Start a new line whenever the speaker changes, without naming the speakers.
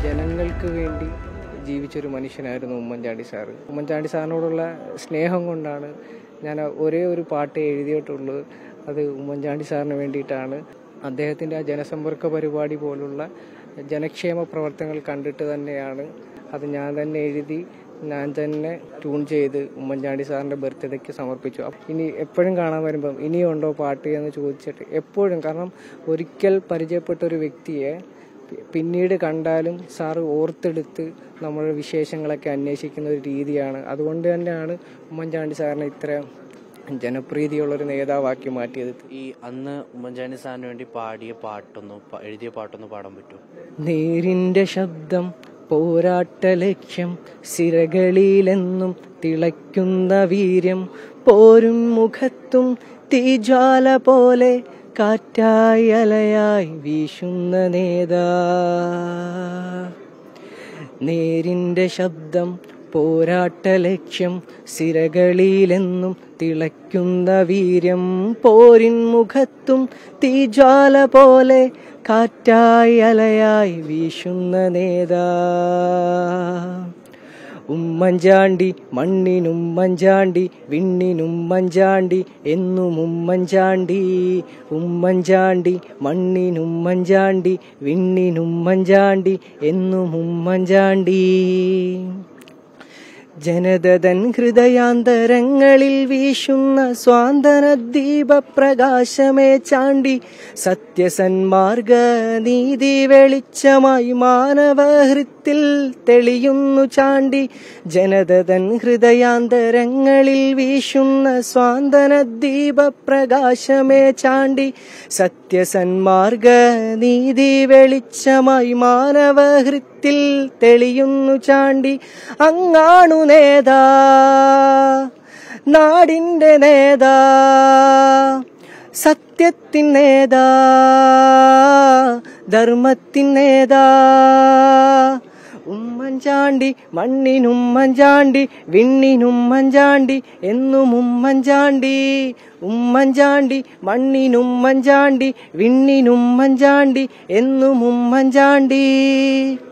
ജനങ്ങൾക്ക് വേണ്ടി ജീവിച്ചൊരു മനുഷ്യനായിരുന്നു ഉമ്മൻചാണ്ടി സാറ് ഉമ്മൻചാണ്ടി സാറിനോടുള്ള സ്നേഹം കൊണ്ടാണ് ഞാൻ ഒരേ ഒരു പാട്ട് എഴുതിയിട്ടുള്ളൂ അത് ഉമ്മൻചാണ്ടി സാറിന് വേണ്ടിയിട്ടാണ് അദ്ദേഹത്തിൻ്റെ ആ ജനസമ്പർക്ക പരിപാടി പോലുള്ള ജനക്ഷേമ പ്രവർത്തനങ്ങൾ കണ്ടിട്ട് തന്നെയാണ് അത് ഞാൻ തന്നെ എഴുതി ഞാൻ തന്നെ ട്യൂൺ ചെയ്ത് ഉമ്മൻചാണ്ടി സാറിൻ്റെ ബർത്ത്ഡേക്ക് സമർപ്പിച്ചു അപ്പ- ഇനി എപ്പോഴും കാണാൻ വരുമ്പം ഇനിയുണ്ടോ പാട്ട് എന്ന് ചോദിച്ചിട്ട് എപ്പോഴും കാരണം ഒരിക്കൽ പരിചയപ്പെട്ട ഒരു വ്യക്തിയെ പി- പിന്നീട് കണ്ടാലും സാറ് ഓർത്തെടുത്ത് നമ്മുടെ വിശേഷങ്ങളൊക്കെ അന്വേഷിക്കുന്ന ഒരു രീതിയാണ് അതുകൊണ്ട് തന്നെയാണ് ഉമ്മൻചാണ്ടി സാറിനെ ഇത്ര ജനപ്രീതിയുള്ളൊരു നേതാവാക്കി മാറ്റിയത്
ഈ അന്ന് ഉമ്മൻചാണ്ടി സാറിന് വേണ്ടി പാടിയ പാട്ടൊന്ന് പ- എഴുതിയ പാട്ടൊന്ന് പാടാൻ പറ്റുമോ
നേരിന്റെ ശബ്ദം പോരാട്ട ലക്ഷ്യം സിരകളിലെന്നും തിളയ്ക്കുന്ന വീര്യം പോരും മുഖത്തും തീജ്വാല പോലെ കാറ്റായി അലയായി വീശുന്ന നേതാ നേരിന്റെ ശബ്ദം പോരാട്ട ലക്ഷ്യം സിരകളിലെന്നും തിളയ്ക്കുന്ന വീര്യം പോരിൻ മുഖത്തും തീജ്വാല പോലെ കാറ്റായി അലയായി വീശുന്ന നേതാ ഉമ്മൻചാണ്ടി മണ്ണിനുമ്മൻചാണ്ടി വിണ്ണിനുമ്മൻചാണ്ടി എന്നും ഉമ്മൻചാണ്ടി ഉമ്മൻചാണ്ടി മണ്ണിനുമ്മൻചാണ്ടി വിണ്ണിനുമ്മൻചാണ്ടി എന്നും ഉമ്മൻചാണ്ടി ജനതതൻ ഹൃദയാന്തരങ്ങളിൽ വീശുന്ന സ്വാന്തന ദീപപ്രകാശമേ ചാണ്ടി സത്യസന്മാർഗ നീതി വെളിച്ചമായി മാനവഹൃത്തിൽ തെളിയുന്നു ചാണ്ടി ജനതതൻ ഹൃദയാന്തരങ്ങളിൽ വീശുന്ന സ്വാന്തന ദീപപ്രകാശമേ ചാണ്ടി സത്യസന്മാർഗ നീതി വെളിച്ചമായി മാനവഹൃത്തിൽ തെളിയുന്നു ചാണ്ടി അങ്ങാണു നേതാ നാടിന്റെ നേതാ സത്യത്തിൻ നേതാ ധർമ്മത്തിൻ നേതാ ഉമ്മൻചാണ്ടി മണ്ണിനുമ്മൻചാണ്ടി വിണ്ണിനുമ്മൻചാണ്ടി എന്നും ഉമ്മൻചാണ്ടി ഉമ്മൻചാണ്ടി മണ്ണിനുമ്മൻചാണ്ടി വിണ്ണിനുമ്മൻചാണ്ടി എന്നും ഉമ്മൻചാണ്ടി